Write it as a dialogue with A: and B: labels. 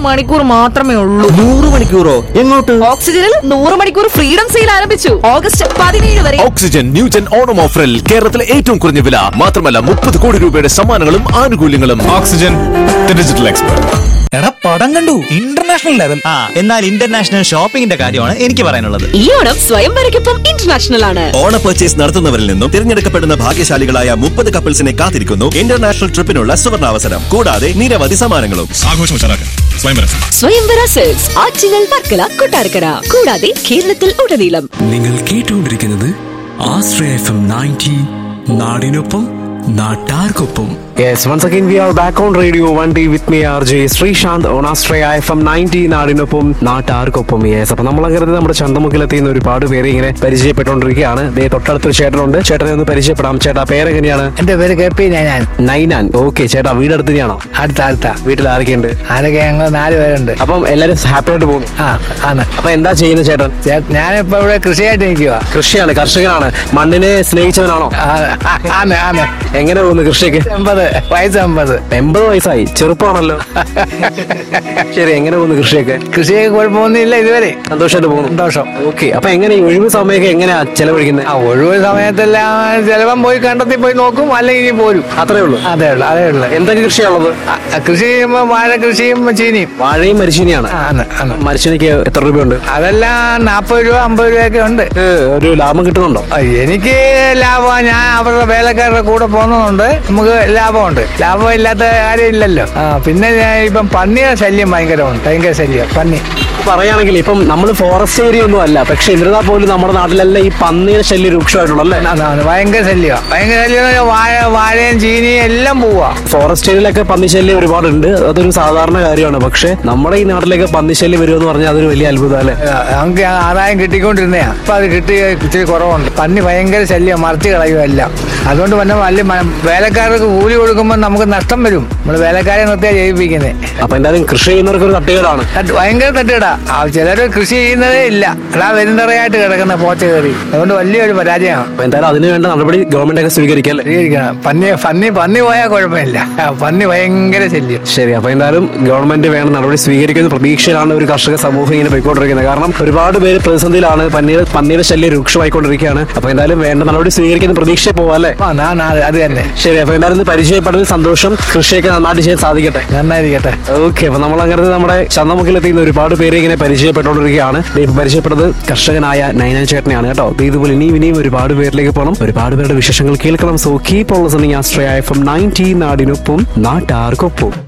A: മണിക്കൂർ മാത്രമേ ഉള്ളൂ
B: നൂറ് മണിക്കൂറോ എങ്ങോട്ട്
A: ഓക്സിജനിൽ നൂറ് മണിക്കൂർ ഫ്രീഡം സെയിൽ ആരംഭിച്ചു ഓഗസ്റ്റ് പതിനേഴ് വരെ
C: ഓക്സിജൻ ന്യൂജൻ ഓണം ഓഫറിൽ കേരളത്തിലെ ഏറ്റവും കുറഞ്ഞ വില മാത്രമല്ല മുപ്പത് കോടി രൂപയുടെ സമ്മാനങ്ങളും ആനുകൂല്യങ്ങളും
D: ഓക്സിജൻ ഡിജിറ്റൽ എക്സ്പെർട്ട്
E: എടാ പടം കണ്ടു ഇന്റർനാഷണൽ ലെവൽ
B: ആ എന്നാൽ ഇന്റർനാഷണൽ ഷോപ്പിംഗിന്റെ കാര്യമാണ് എനിക്ക് പറയാനുള്ളത്
F: ഈ ഓണം സ്വയംവരയ്ക്കൊപ്പം ഇന്റർനാഷണൽ ആണ്
G: ഓണ പർച്ചേസ് നടത്തുന്നവരിൽ നിന്നും തിരഞ്ഞെടുക്കപ്പെടുന്ന ഭാഗ്യശാലികളായ മുപ്പത് കപ്പിൾസിനെ കാത്തിരിക്കുന്നു ഇന്റർനാഷണൽ ട്രിപ്പിനുള്ള സുവർണാവസരം കൂടാതെ നിരവധി സമ്മാനങ്ങളും
D: ആഘോഷം ഉഷാറാക്കാൻ സ്വയംവരം
F: സ്വയംവര സെൽസ് ആറ്റിങ്ങൽ വർക്കല കൊട്ടാരക്കര കൂടാതെ കേരളത്തിൽ ഉടനീളം
H: നിങ്ങൾ കേട്ടുകൊണ്ടിരിക്കുന്നത് ആശ്രയ എഫ് എം നയൻറ്റി നാടിനൊപ്പം നാട്ടാർക്കൊപ്പം
I: Yes, once again we are back on Radio 1D with me RJ Sreesanth on Astraya FM 90 നാടിനൊപ്പം നാട്ടാർക്കൊപ്പം യെസ് അപ്പൊ നമ്മൾ അങ്ങനെ നമ്മുടെ ചന്തമുക്കിലെത്തിയുന്ന ഒരുപാട് പേരെ ഇങ്ങനെ പരിചയപ്പെട്ടുകൊണ്ടിരിക്കുകയാണ് ദേ തൊട്ടടുത്തൊരു ചേട്ടനുണ്ട് ചേട്ടനെ ഒന്ന് പരിചയപ്പെടാം ചേട്ടാ പേരെങ്ങനെയാണ്
J: എന്റെ പേര് K P Ninan
I: Ninan okay ചേട്ടാ വീടടുത്ത് തന്നെയാണോ
J: അടുത്ത അടുത്ത
I: വീട്ടിൽ ആരൊക്കെയുണ്ട്
J: ആരൊക്കെ ഞങ്ങൾ നാല് പേരുണ്ട്
I: അപ്പം എല്ലാരും ഹാപ്പി ആയിട്ട് പോകുന്നു
J: ആ ആണ്
I: അപ്പൊ എന്താ ചെയ്യുന്നത് ചേട്ടൻ
J: ചേ- ഞാനിപ്പോ ഇവിടെ കൃഷിയായിട്ട് നിൽക്കുക
I: കൃഷിയാണ് കർഷകനാണ് മണ്ണിനെ സ്നേഹിച്ചവനാണോ
J: ആണ് ആണ്
I: എങ്ങനെ പോകുന്നു കൃഷിയൊക്കെ
J: എൺപത് വയസ്സ് എൺപത്
I: എൺപത് വയസ്സായി ചെറുപ്പമാണല്ലോ ശരി എങ്ങനെ പോകുന്നു കൃഷിയൊക്കെ
J: കൃഷിയൊക്കെ കുഴപ്പമൊന്നുമില്ല ഇതുവരെ
I: സന്തോഷമായിട്ട് പോകുന്നു
J: സന്തോഷം
I: ഓക്കെ അപ്പൊ എങ്ങനെ ഈ ഒഴിവ് സമയമൊക്കെ എങ്ങനെയാ ചെലവഴിക്കുന്നത്
J: ആ ഒഴിവ് സമയത്തെല്ലാം ചിലപ്പം പോയി കണ്ടത്തിൽ പോയി നോക്കും അല്ലെങ്കിൽ ഇനി പോരും
I: അത്രേ ഉള്ളൂ
J: അതേ ഉള്ളു അതേ ഉള്ളു
I: എന്തൊക്കെ കൃഷിയാണുള്ളത്
J: ആ, ആ, കൃഷി ചെയ്യുമ്പോ വാഴ കൃഷിയും ചീനിയും
I: വാഴയും മരിച്ചീനിയാണ്
J: ആണ് ആണ്
I: മരിച്ചീനിക്ക് എത്ര രൂപയുണ്ട്
J: അതെല്ലാം നാൽപ്പത് രൂപ അമ്പത് രൂപയൊക്കെ ഉണ്ട്
I: ഏ, ഒരു ലാഭം കിട്ടുന്നുണ്ടോ
J: ആ, എനിക്ക് ലാഭമാണ് ഞാൻ അവരുടെ വേലക്കാരുടെ കൂടെ പോകുന്നതുകൊണ്ട് നമുക്ക് ലാഭമുണ്ട് ലാഭം ഇല്ലാത്ത കാര്യമില്ലല്ലോ ആ പിന്നെ ഞാൻ ഇപ്പം പന്നിയുടെ ശല്യം ഭയങ്കരമുണ്ട് ഭയങ്കര ശല്യം പന്നി
I: പറയുകയാണെങ്കിൽ ഇപ്പം നമ്മൾ ഫോറസ്റ്റ് ഏരിയ ഒന്നും അല്ല പക്ഷെ എന്നിരുന്നാൽ പോലും നമ്മുടെ നാട്ടിലെല്ലാം ഈ പന്നിയുടെ ശല്യം രൂക്ഷമായിട്ടുള്ളൂ അല്ലേ
J: അതാണ് ഭയങ്കര ശല്യമാണ് ഭയങ്കര ശല്യം എന്ന് പറഞ്ഞാൽ വാഴ വാഴയും ചീനിയും എല്ലാം പോവാ
I: ഫോറസ്റ്റ് ഏരിയയിലൊക്കെ പന്നിശല്യം ഒരുപാടുണ്ട് അതൊരു സാധാരണ കാര്യമാണ് പക്ഷെ നമ്മുടെ ഈ നാട്ടിലേക്ക് പന്നിശല്യം വരുമെന്ന് പറഞ്ഞാൽ അതൊരു വലിയ അത്ഭുതം അല്ലേ
J: ആ, നമുക്ക് ആദായം കിട്ടിക്കൊണ്ടിരുന്നയാ ഇപ്പൊ അത് കിട്ടി ഇച്ചിരി കുറവുണ്ട് പന്നി ഭയങ്കര ശല്യം മറിച്ച് കളയും എല്ലാം അതുകൊണ്ട് പിന്നെ വലിയ മ- വേലക്കാർക്ക് കൂലി കൊടുക്കുമ്പോൾ നമുക്ക് നഷ്ടം വരും നമ്മൾ വേലക്കാരെ നിർത്തിയാ ജയിപ്പിക്കുന്നത്
I: അപ്പൊ എന്തായാലും കൃഷി ചെയ്യുന്നവർക്ക് ഒരു തട്ടുകേടാണ്
J: തട്ട് ഭയങ്കര തട്ടുകടാ ആ ചിലര് കൃഷി ചെയ്യുന്നതേ ഇല്ല അതാ വെരുന്നറയായിട്ട് കിടക്കുന്ന പോച്ച കയറി അതുകൊണ്ട് വലിയൊരു പരാജയമാണ്
I: അപ്പൊ എന്തായാലും അതിന് വേണ്ട നടപടി ഗവൺമെന്റ് ഒക്കെ സ്വീകരിക്കാം അല്ലേ
J: സ്വീകരിക്കണം പന്നി പന്നി പന്നി പോയാൽ കുഴപ്പമില്ല ആ, പന്നി ഭയങ്കര ശല്യം
I: ശരി അപ്പൊ എന്തായാലും ഗവൺമെന്റ് വേണ്ട നടപടി സ്വീകരിക്കുന്ന പ്രതീക്ഷയിലാണ് ഒരു കർഷക സമൂഹം ഇങ്ങനെ പോയിക്കൊണ്ടിരിക്കുന്നത് കാരണം ഒരുപാട് പേര് പ്രതിസന്ധിയിലാണ് പന്നിയുടെ പന്നിയുടെ ശല്യം രൂക്ഷമായിക്കൊണ്ടിരിക്കുകയാണ് അപ്പൊ എന്തായാലും വേണ്ട നടപടി സ്വീകരിക്കുന്ന പ്രതീക്ഷയെ പോവാല്ലേ
J: ആ നാ നാ അത് തന്നെ
I: ശരി അപ്പൊ എന്തായാലും ഇത് പരിചയപ്പെടുന്നതിൽ സന്തോഷം കൃഷിയൊക്കെ നന്നായിട്ട് ചെയ്യാൻ സാധിക്കട്ടെ
J: നന്നായിരിക്കട്ടെ
I: ഓക്കെ അപ്പൊ നമ്മൾ അങ്ങനെ നമ്മുടെ ചന്തമുക്കിലെത്തിയുന്ന ഒരുപാട് പേരെ ഇങ്ങനെ പരിചയപ്പെട്ടുകൊണ്ടിരിക്കുകയാണ് ദേ ഇപ്പൊ പരിചയപ്പെടുന്നത് കർഷകനായ നൈനാൻ ചേട്ടനെയാണ് കേട്ടോ ദേ ഇതുപോലെ ഇനിയും ഇനിയും ഒരുപാട് പേരിലേക്ക് പോകണം ഒരുപാട് പേരുടെ വിശേഷങ്ങൾ കേൾക്കണം സോ കീപ്പ് ഓൾ ലിസണിങ് ആസ്ട്രയ എഫ് എം നയൻറ്റീൻ നാടിനൊപ്പം നാട്ടാർക്കൊപ്പം